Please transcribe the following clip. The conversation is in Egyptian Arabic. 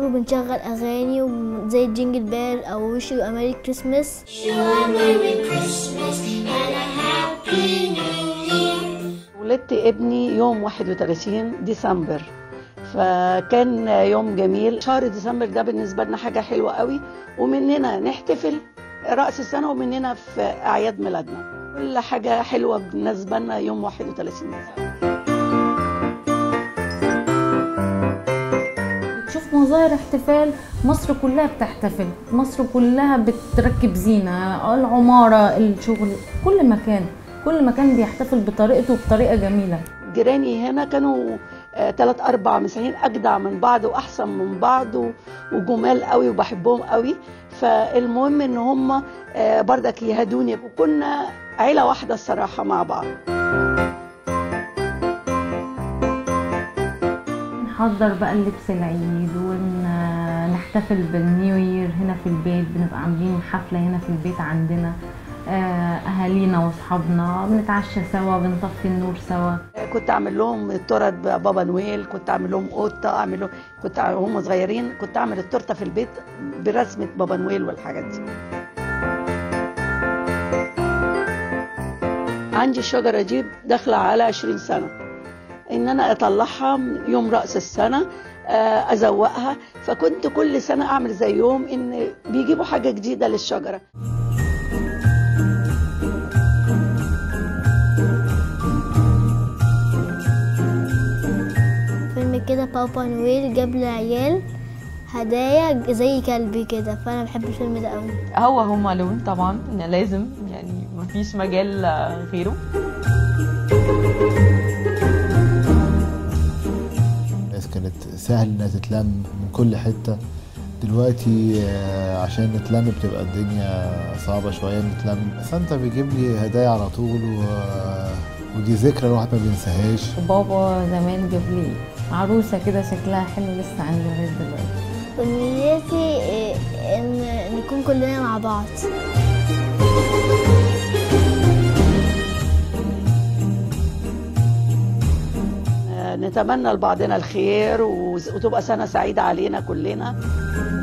وبنشغل اغاني زي جينجل بيل او وش يو ميري كريسمس ولدت ابني يوم 31 ديسمبر فكان يوم جميل شهر ديسمبر ده بالنسبة لنا حاجة حلوة قوي ومننا نحتفل رأس السنة ومننا في أعياد ميلادنا كل حاجة حلوة بالنسبة لنا يوم 31 ديسمبر تشوف مظاهر احتفال مصر كلها بتحتفل مصر كلها بتركب زينة العمارة الشغل كل مكان كل مكان بيحتفل بطريقته وبطريقة جميلة جيراني هنا كانوا ثلاث اربع مسيحيين اجدع من بعض واحسن من بعض و- وجمال قوي وبحبهم قوي فالمهم ان هم آه، بردك يهدوني وكنا عيله واحده الصراحه مع بعض نحضر بقى اللبس العيد ونحتفل بالنيو يير هنا في البيت بنبقى عاملين حفلة هنا في البيت عندنا آه، أهالينا وأصحابنا بنتعشى سوا بنطفي النور سوا كنت اعمل لهم التورت بابا نويل كنت اعمل لهم قطه اعمل لهم كنت هم صغيرين كنت اعمل التورته في البيت برسمه بابا نويل والحاجات دي عندي الشجره دي داخله على 20 سنه ان انا اطلعها يوم راس السنه آه، ازوقها فكنت كل سنه اعمل زيهم ان بيجيبوا حاجه جديده للشجره فيلم كده بابا نويل جاب للعيال هدايا زي كلبي كده فانا بحب الفيلم ده قوي هو هو لون طبعا لازم يعني مفيش مجال غيره الناس كانت سهل انها تتلم من كل حته دلوقتي آه، عشان نتلم بتبقى الدنيا صعبة شوية نتلم سانتا بيجيب لي هدايا على طول و... ودي ذكرى الواحد ما بينساهاش وبابا زمان جاب لي عروسة كده شكلها حلو لسه عندي لغاية دلوقتي أمنيتي إيه، إن نكون كلنا مع بعض آه، نتمنى لبعضنا الخير وز- وتبقى سنه سعيده علينا كلنا